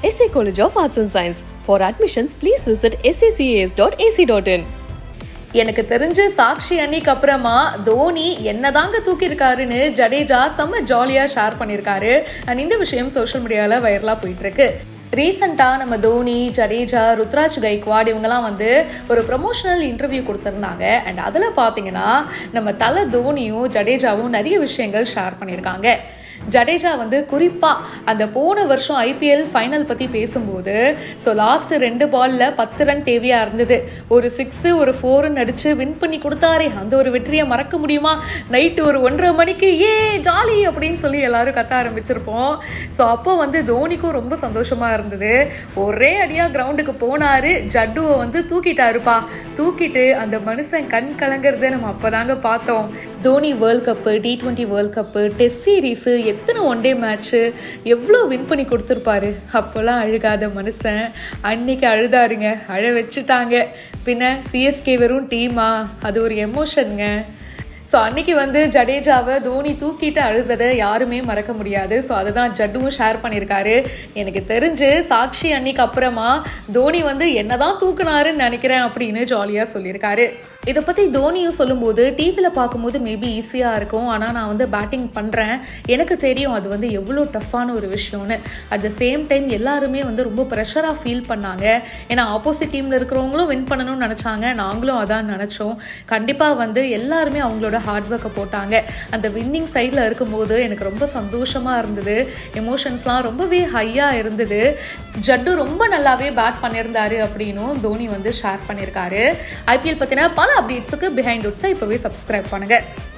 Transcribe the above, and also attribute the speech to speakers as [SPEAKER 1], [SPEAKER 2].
[SPEAKER 1] SA College of Arts and Science. For admissions, please visit sacas.ac.in.
[SPEAKER 2] எனக்கு தெரிஞ்சு சாக்ஷி அன்னிக்கு அப்புறமா தோனி என்னதாங்க தூக்கியிருக்காருன்னு ஜடேஜா செம்ம ஜாலியாக ஷேர் பண்ணியிருக்காரு அண்ட் இந்த விஷயம் சோஷியல் மீடியாவில் வைரலாக போயிட்டு இருக்கு ரீசெண்டாக நம்ம தோனி ஜடேஜா ருத்ராஜ் கைக்வாட் இவங்கெல்லாம் வந்து ஒரு ப்ரொமோஷனல் இன்டர்வியூ கொடுத்துருந்தாங்க அண்ட் அதில் பார்த்தீங்கன்னா நம்ம தலை தோனியும் ஜடேஜாவும் நிறைய விஷயங்கள் ஷேர் பண்ணியிருக்காங்க ஜடேஜா வந்து குறிப்பாக அந்த போன வருஷம் ஐபிஎல் ஃபைனல் பற்றி பேசும்போது ஸோ லாஸ்ட் ரெண்டு பாலில் பத்து ரன் தேவையாக இருந்தது ஒரு சிக்ஸு ஒரு ஃபோருன்னு அடித்து வின் பண்ணி கொடுத்தாரே அந்த ஒரு வெற்றியை மறக்க முடியுமா நைட்டு ஒரு ஒன்றரை மணிக்கு ஏ ஜாலி அப்படின்னு சொல்லி எல்லாரும் கத்த ஆரம்பிச்சிருப்போம் ஸோ அப்போ வந்து தோனிக்கும் ரொம்ப சந்தோஷமாக இருந்தது ஒரே அடியாக கிரவுண்டுக்கு போனார் ஜட்டுவை வந்து தூக்கிட்டாருப்பா தூக்கிட்டு அந்த மனுஷன் கண் கலங்கிறத நம்ம அப்போதாங்க பார்த்தோம் Dhoni world cup T twenty world cup test series எத்தனை ஒன் டே மேட்ச்சு எவ்வளோ வின் பண்ணி கொடுத்துருப்பாரு அப்போல்லாம் அழுகாத மனுஷன் அன்னைக்கு அழுதாருங்க அழ வச்சுட்டாங்க பின்ன சிஎஸ்கே வெறும் டீமா அது ஒரு எமோஷனுங்க ஸோ அன்னைக்கு வந்து ஜடேஜாவை தோனி தூக்கிட்டு அழுததை யாருமே மறக்க முடியாது ஸோ அதை தான் ஜட்டுவும் ஷேர் பண்ணியிருக்காரு எனக்கு தெரிஞ்சு சாக்ஷி அன்னைக்கு அப்புறமா தோனி வந்து என்னதான் தூக்குனாருன்னு நினைக்கிறேன் அப்படின்னு ஜாலியாக சொல்லியிருக்காரு இதை பற்றி தோனியும் சொல்லும்போது டிவியில் பார்க்கும்போது மேபி ஈஸியாக இருக்கும் ஆனால் நான் வந்து பேட்டிங் பண்ணுறேன் எனக்கு தெரியும் அது வந்து எவ்வளோ டஃப்பான ஒரு விஷயம்னு அட் த சேம் டைம் எல்லாருமே வந்து ரொம்ப ப்ரெஷராக ஃபீல் பண்ணாங்க ஏன்னா ஆப்போசிட் டீமில் இருக்கிறவங்களும் வின் பண்ணணும்னு நினச்சாங்க நாங்களும் அதான் நினச்சோம் கண்டிப்பாக வந்து எல்லாருமே அவங்களோட ஹார்ட் ஒர்க்கை போட்டாங்க அந்த வின்னிங் சைடில் இருக்கும்போது எனக்கு ரொம்ப சந்தோஷமாக இருந்தது எமோஷன்ஸ்லாம் ரொம்பவே ஹையாக இருந்தது ஜட்டு ரொம்ப நல்லாவே பேட் பண்ணியிருந்தாரு அப்படின்னும் தோனி வந்து ஷேர் பண்ணியிருக்காரு ஐபிஎல் பற்றின பல அப்டேட்ஸுக்கு பிஹைண்ட் ரூட்ஸை இப்போவே சப்ஸ்கிரைப் பண்ணுங்கள்